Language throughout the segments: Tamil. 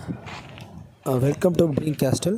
welcome to Breen castle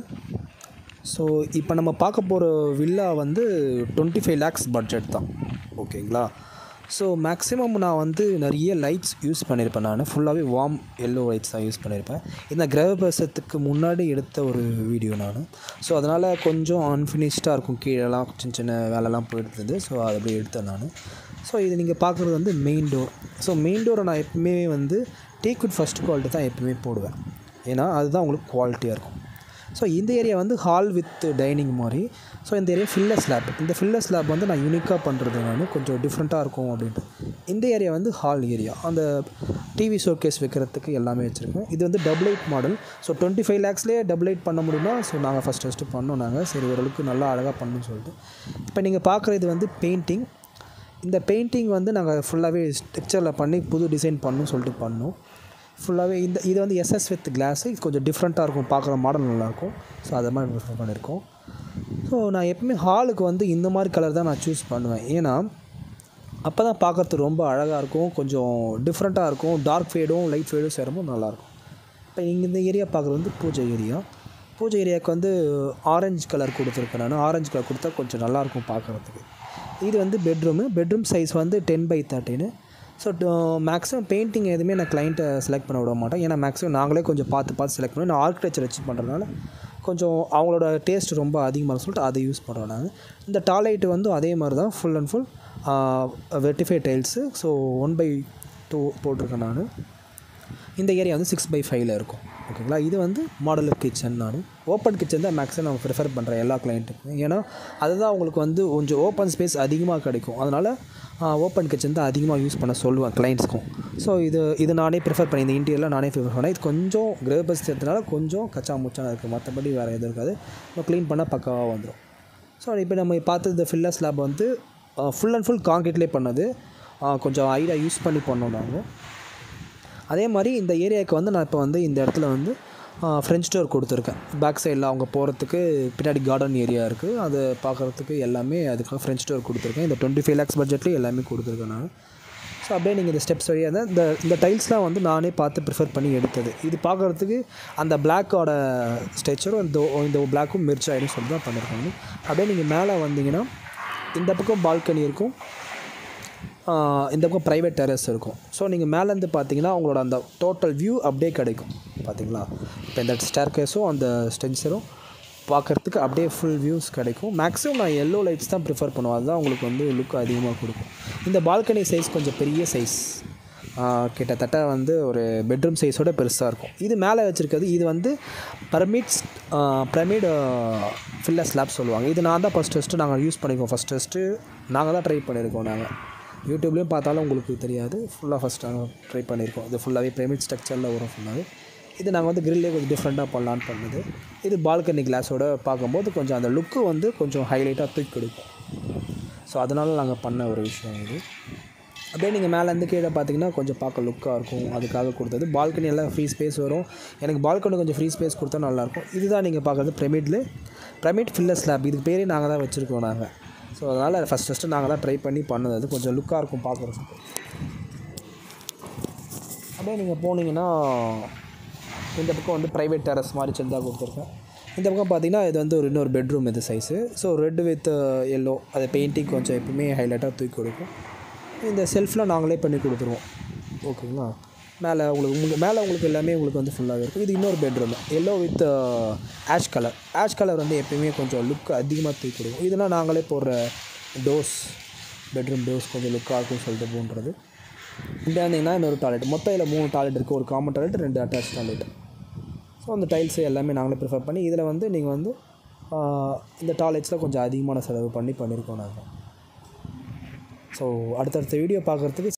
so இப்போ நம்ம பார்க்க போகிற வில்லா வந்து டுவெண்ட்டி ஃபைவ் லேக்ஸ் பட்ஜெட் தான் ஓகேங்களா ஸோ மேக்ஸிமம் நான் வந்து நிறைய லைட்ஸ் யூஸ் பண்ணியிருப்பேன் நான் ஃபுல்லாகவே வார்ம் எல்லோ லைட்ஸ் தான் யூஸ் பண்ணியிருப்பேன் இந்த கிரகபிரசத்துக்கு முன்னாடி எடுத்த ஒரு வீடியோ நான் ஸோ அதனால் கொஞ்சம் அன்ஃபினிஷ்டாக இருக்கும் கீழெல்லாம் சின்ன சின்ன வேலைலாம் போயிட்டு ஸோ அதை அப்படியே எடுத்தேன் நான் ஸோ இது நீங்கள் பார்க்குறது வந்து மெயின் டோர் ஸோ மெயின் டோரை நான் எப்பவுமே வந்து டீக்வுட் ஃபஸ்ட் குவாலிட்டி தான் எப்பவுமே போடுவேன் ஏன்னா அதுதான் உங்களுக்கு குவாலிட்டியாக இருக்கும் ஸோ இந்த ஏரியா வந்து ஹால் வித் டைனிங் மாதிரி ஸோ இந்த ஏரியா ஃபில்லர் ஸ்லாப் இந்த ஃபில்லர் ஸ்லாப் வந்து நான் யூனிக்காக பண்ணுறது நான் கொஞ்சம் டிஃப்ரெண்ட்டாக இருக்கும் அப்படின்ட்டு இந்த ஏரியா வந்து ஹால் ஏரியா அந்த டிவி ஷோகேஸ் வைக்கிறதுக்கு எல்லாமே வச்சுருக்கேன் இது வந்து double eight model so twenty five லேக்ஸ்லேயே டபுள் எயிட் பண்ண முடியுமா ஸோ நாங்கள் ஃபஸ்ட் ஃபஸ்ட்டு பண்ணோம் நாங்கள் சரி ஓரளவுக்கு நல்லா அழகாக பண்ணணும்னு சொல்லிட்டு இப்போ நீங்கள் பார்க்குறது வந்து பெயிண்டிங் இந்த பெயிண்டிங் வந்து நாங்கள் ஃபுல்லாகவே ஸ்ட்ரக்சரில் பண்ணி புது டிசைன் பண்ணணும்னு சொல்லிட்டு பண்ணோம் ஃபுல்லாகவே இந்த இது வந்து எஸ்எஸ் வித் கிளாஸு இது கொஞ்சம் டிஃப்ரெண்ட்டாக இருக்கும் பார்க்குற மாடல் நல்லாயிருக்கும் ஸோ அதை மாதிரி ப்ரிஃபர் பண்ணியிருக்கோம் ஸோ நான் எப்பவுமே ஹாலுக்கு வந்து இந்த மாதிரி கலர் தான் நான் சூஸ் பண்ணுவேன் ஏன்னா அப்போ தான் பார்க்குறதுக்கு ரொம்ப அழகாக இருக்கும் கொஞ்சம் டிஃப்ரெண்ட்டாக இருக்கும் டார்க் ஃபேடும் லைட் ஃபேடும் சேரும்போது நல்லாயிருக்கும் இப்போ இங்கே இந்த ஏரியா பார்க்குறது வந்து பூஜை ஏரியா பூஜை ஏரியாவுக்கு வந்து ஆரஞ்சு கலர் கொடுத்துருக்கேன் நான் ஆரஞ்சு கலர் கொடுத்தா கொஞ்சம் நல்லாயிருக்கும் பார்க்குறதுக்கு இது வந்து பெட்ரூமு பெட்ரூம் சைஸ் வந்து டென் பை தேர்ட்டின்னு ஸோ மேக்ஸிமம் பெயிண்டிங் எதுவுமே நான் கிளைண்ட்டை செலக்ட் பண்ண விட மாட்டேன் ஏன்னா மேக்ஸிமம் நாங்களே கொஞ்சம் பார்த்து பார்த்து செலக்ட் பண்ணுவோம் நான் ஆர்கிடெக்சர் வச்சு பண்ணுறதுனால கொஞ்சம் அவங்களோட டேஸ்ட் ரொம்ப அதிகமாக சொல்லிட்டு அதை யூஸ் பண்ணுறோம் நாங்கள் இந்த டாய்லைட்டு வந்து அதே மாதிரி தான் ஃபுல் அண்ட் ஃபுல் வெர்டிஃபை tiles so one by two போட்டிருக்கேன் நான் இந்த ஏரியா வந்து சிக்ஸ் பை ஃபைவ்ல இருக்கும் ஓகேங்களா இது வந்து மாடலர் கிச்சன் நான் ஓப்பன் கிச்சன் தான் மேக்ஸிமம் நான் ப்ரிஃபர் பண்ணுறேன் எல்லா கிளைண்ட்டுக்கும் ஏன்னா அதுதான் உங்களுக்கு வந்து கொஞ்சம் ஓப்பன் ஸ்பேஸ் அதிகமாக கிடைக்கும் அதனால் ஓப்பன் கிச்சன் தான் அதிகமாக யூஸ் பண்ண சொல்லுவேன் கிளைண்ட்ஸ்க்கும் ஸோ இது இது நானே ப்ரிஃபர் பண்ணி இந்த இன்டீரியரில் நானே ப்ரிஃபர் பண்ணேன் இது கொஞ்சம் கிரகபஸ்தத்தினால கொஞ்சம் கச்சா முச்சான இருக்குது மற்றபடி வேறு எதுவும் இருக்காது நம்ம க்ளீன் பண்ணால் பக்காவாக வந்துடும் ஸோ இப்போ நம்ம பார்த்தது இந்த ஃபில்லர் ஸ்லாப் வந்து ஃபுல் அண்ட் ஃபுல் காங்கிரீட்லேயே பண்ணது கொஞ்சம் ஐடியா யூஸ் பண்ணி பண்ணோம் நாங்கள் அதே மாதிரி இந்த ஏரியாவுக்கு வந்து நான் இப்போ வந்து இந்த இடத்துல வந்து ஃப்ரெஞ்ச் டோர் கொடுத்துருக்கேன் பேக் சைடில் அவங்க போகிறதுக்கு பின்னாடி கார்டன் ஏரியா இருக்குது அது பார்க்குறதுக்கு எல்லாமே அதுக்காக ஃப்ரெஞ்ச் டோர் கொடுத்துருக்கேன் இந்த டுவெண்ட்டி ஃபைவ் லேக்ஸ் பட்ஜெட்லேயே எல்லாமே கொடுத்துருக்கேன் நான் ஸோ அப்படியே நீங்கள் இந்த ஸ்டெப்ஸ் வழியாக தான் இந்த இந்த டைல்ஸ்லாம் வந்து நானே பார்த்து ப்ரிஃபர் பண்ணி எடுத்தது இது பார்க்குறதுக்கு அந்த பிளாக்கோட ஸ்ட்ரெச்சரும் இந்த இந்த பிளாக்கும் மிர்ச் ஆகிடும் சொல்லி தான் பண்ணியிருக்காங்க அப்படியே நீங்கள் மேலே வந்தீங்கன்னா இந்த பக்கம் பால்கனி இருக்கும் இந்த பக்கம் ப்ரைவேட் டெரஸ் இருக்கும் ஸோ நீங்கள் மேலேருந்து பார்த்தீங்கன்னா உங்களோட அந்த டோட்டல் வியூ அப்படியே கிடைக்கும் பார்த்தீங்களா இப்போ இந்த ஸ்டேர் கேஸும் அந்த ஸ்டென்சரும் பார்க்குறதுக்கு அப்படியே ஃபுல் வியூஸ் கிடைக்கும் மேக்ஸிமம் நான் எல்லோ லைட்ஸ் தான் ப்ரிஃபர் பண்ணுவேன் அதுதான் உங்களுக்கு வந்து லுக் அதிகமாக கொடுக்கும் இந்த பால்கனி சைஸ் கொஞ்சம் பெரிய சைஸ் கிட்டத்தட்ட வந்து ஒரு பெட்ரூம் சைஸோட பெருசாக இருக்கும் இது மேலே வச்சுருக்கிறது இது வந்து பர்மிட்ஸ் பிரமிட் ஃபில்லர் ஸ்லாப் சொல்லுவாங்க இது நான் தான் ஃபஸ்ட் ஃபஸ்ட்டு நாங்கள் யூஸ் பண்ணியிருக்கோம் ஃபஸ்ட் ஃபஸ்ட்டு நாங்கள் தான் ட்ரை பண்ணியிருக்கோம் நாங்கள் யூடியூப்லேயும் பார்த்தாலும் உங்களுக்கு தெரியாது ஃபுல்லாக ஃபஸ்ட் நாங்கள் ட்ரை பண்ணியிருக்கோம் இது ஃபுல்லாகவே பிரமிட் ஸ்ட்ரக்சரில் வரும் ஃபுல்லாகவே இது நாங்கள் வந்து கிரில்லே கொஞ்சம் டிஃப்ரெண்ட்டாக பண்ணலான்னு பண்ணுது இது பால்கனி கிளாஸோட பார்க்கும்போது கொஞ்சம் அந்த லுக்கு வந்து கொஞ்சம் ஹைலைட்டாக தூக்கி கொடுக்கும் ஸோ அதனால் நாங்கள் பண்ண ஒரு விஷயம் இது அப்படியே நீங்கள் மேலேருந்து கீழே பார்த்தீங்கன்னா கொஞ்சம் பார்க்க லுக்காக இருக்கும் அதுக்காக கொடுத்தது பால்கனி எல்லாம் ஃப்ரீ ஸ்பேஸ் வரும் எனக்கு பால்கனி கொஞ்சம் ஃப்ரீ ஸ்பேஸ் கொடுத்தா நல்லாயிருக்கும் இதுதான் நீங்கள் பார்க்குறது பிரமிட்ல பிரமிட் ஃபில்லர் ஸ்லாப் இதுக்கு பேரே நாங்கள் தான் வச்சுருக்கோம் நாங்கள் ஸோ அதனால் ஃபஸ்ட் ஃபஸ்ட்டு நாங்கள் தான் ட்ரை பண்ணி பண்ணது அது கொஞ்சம் லுக்காக இருக்கும் பார்க்குறதுக்கு அப்படியே நீங்கள் போனீங்கன்னா இந்த பக்கம் வந்து ப்ரைவேட் டெரஸ் மாதிரி சின்னதாக கொடுத்துருக்கேன் இந்த பக்கம் பார்த்தீங்கன்னா இது வந்து ஒரு இன்னொரு பெட்ரூம் இது size so red with yellow அது பெயிண்டிங் கொஞ்சம் எப்பவுமே ஹைலைட்டாக தூக்கி கொடுக்கும் இந்த செல்ஃப்லாம் நாங்களே பண்ணி கொடுத்துருவோம் ஓகேங்களா மேலே உங்களுக்கு உங்களுக்கு மேலே உங்களுக்கு எல்லாமே உங்களுக்கு வந்து ஃபுல்லாகவே இருக்கும் இது இன்னொரு bedroom yellow with ash colour ash colour வந்து எப்பயுமே கொஞ்சம் லுக் அதிகமாக தூக்கி கொடுக்கும் இதெல்லாம் நாங்களே போடுற டோர்ஸ் பெட்ரூம் டோர்ஸ் கொஞ்சம் லுக்காக இருக்கும்னு சொல்லிட்டு போன்றது இங்கே வந்தீங்கன்னா இன்னொரு டாய்லெட் மொத்தம் இதில் மூணு டாய்லெட் இருக்குது ஒரு காமன் டாய்லெட் ரெண்டு அட்டாச் டாய்லெட் ஸோ அந்த டைல்ஸு எல்லாமே நாங்களே ப்ரிஃபர் பண்ணி இதில் வந்து நீங்கள் வந்து இந்த டாய்லெட்ஸில் கொஞ்சம் அதிகமான செலவு பண்ணி பண்ணியிருக்கோம் நாங்கள் ஸோ அடுத்தடுத்த வீடியோ பார்க்குறதுக்கு